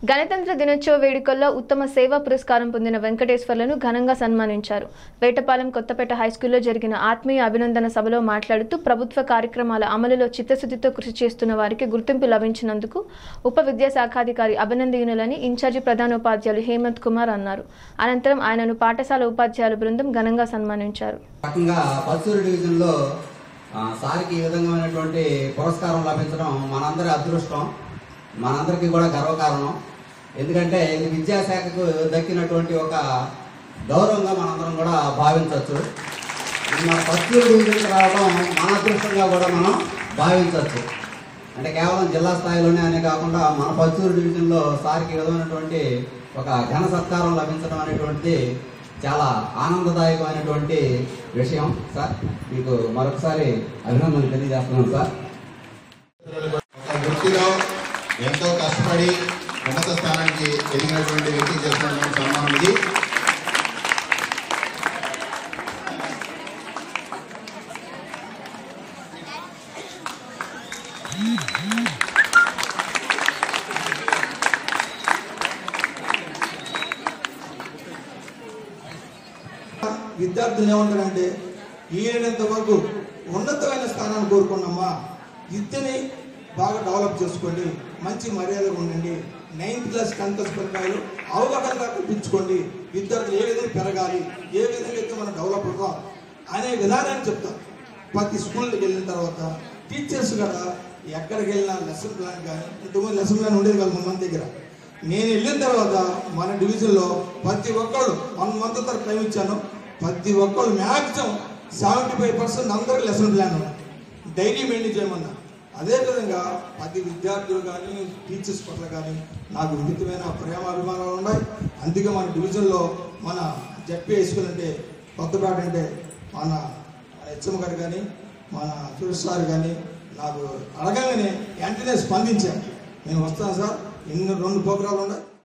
గణతంత్ర దినోత్సవ వేడుకల్లో ఉత్తమ సేవా పురస్కారం పొందిన వెంకటేశ్వర్లను ఘనంగా సన్మానించారు వేటపాలెం కొత్తపేట హైస్కూల్లో జరిగిన ఆత్మీయ అభినందన సభలో మాట్లాడుతూ ప్రభుత్వ కార్యక్రమాల అమలులో చిత్తశుద్ధితో కృషి చేస్తున్న వారికి గుర్తింపు లభించినందుకు ఉప విద్యాశాఖాధికారి అభినందనీయులని ఇన్ఛార్జి ప్రధానోపాధ్యాయులు హేమంత్ కుమార్ అన్నారు అనంతరం ఆయనను పాఠశాల ఉపాధ్యాయుల బృందం ఘనంగా సన్మానించారు రకంగా పల్సూరు డివిజన్లో ఆ, సార్కి ఈ విధమైనటువంటి పురస్కారం లభించడం మనందరి అదృష్టం మనందరికీ కూడా గర్వకారణం ఎందుకంటే ఇది విద్యాశాఖకు దక్కినటువంటి ఒక గౌరవంగా మనందరం కూడా భావించవచ్చు ఇది మన పల్సూరు డివిజన్కి రావడం మన అదృష్టంగా కూడా మనం భావించవచ్చు అంటే కేవలం జిల్లా స్థాయిలోనే అనే కాకుండా మన పల్సూరు డివిజన్లో సార్కి ఈ విధమైనటువంటి ఒక ఘన సత్కారం లభించడం అనేటువంటిది చాలా ఆనందదాయకమైనటువంటి విషయం సార్ మీకు మరొకసారి అభినందనలు తెలియజేస్తున్నాను సార్ ఒక వృత్తిలో ఎంతో కష్టపడి ఉన్నత స్థానానికి ఎదిగినటువంటి వ్యక్తి చేస్తున్న సన్మానం ఇది విద్యార్థులు ఏమంటారంటే ఈయనంత వరకు ఉన్నతమైన స్థానాన్ని కోరుకున్నామా విద్యని బాగా డెవలప్ చేసుకోండి మంచి మర్యాదగా ఉండండి నైన్త్ క్లాస్ టెన్త్ క్లాస్ పిల్లకాయలు అవగాహన కల్పించుకోండి విద్యార్థులు ఏ విధంగా పెరగాలి ఏ విధంగా అయితే మనం డెవలప్ అవుతాం అనే విధానాన్ని చెప్తాం ప్రతి స్కూల్కి వెళ్ళిన తర్వాత టీచర్స్ కూడా ఎక్కడికి వెళ్ళినా లెసన్ ప్లాన్ కానీ ఇంతకుముందు లెసన్ ప్లాన్ ఉండేది కాదు మన దగ్గర నేను వెళ్ళిన తర్వాత మన డివిజన్లో ప్రతి ఒక్కళ్ళు వన్ మంత్ తరకు టైం ఇచ్చాను ప్రతి ఒక్కళ్ళు మ్యాక్సిమం సెవెంటీ ఫైవ్ పర్సెంట్ అందరికి లెసన్ ప్లాన్ ఉన్నాయి డైలీ మెయింటైన్ చేయమన్నా అదేవిధంగా ప్రతి విద్యార్థులు కానీ టీచర్స్ పట్ల కానీ నాకు విభిన్నమైన ప్రేమ అభిమానాలు ఉన్నాయి అందుకే మన డివిజన్లో మన జడ్పీ హై స్కూల్ అంటే కొత్తపేట అంటే మన హెచ్ఎం గారు కానీ మన సురేష్ సార్ కానీ నాకు అడగగానే వెంటనే స్పందించాను నేను వస్తాను సార్ ఎన్ని రెండు ప్రోగ్రాంలు ఉన్నాయి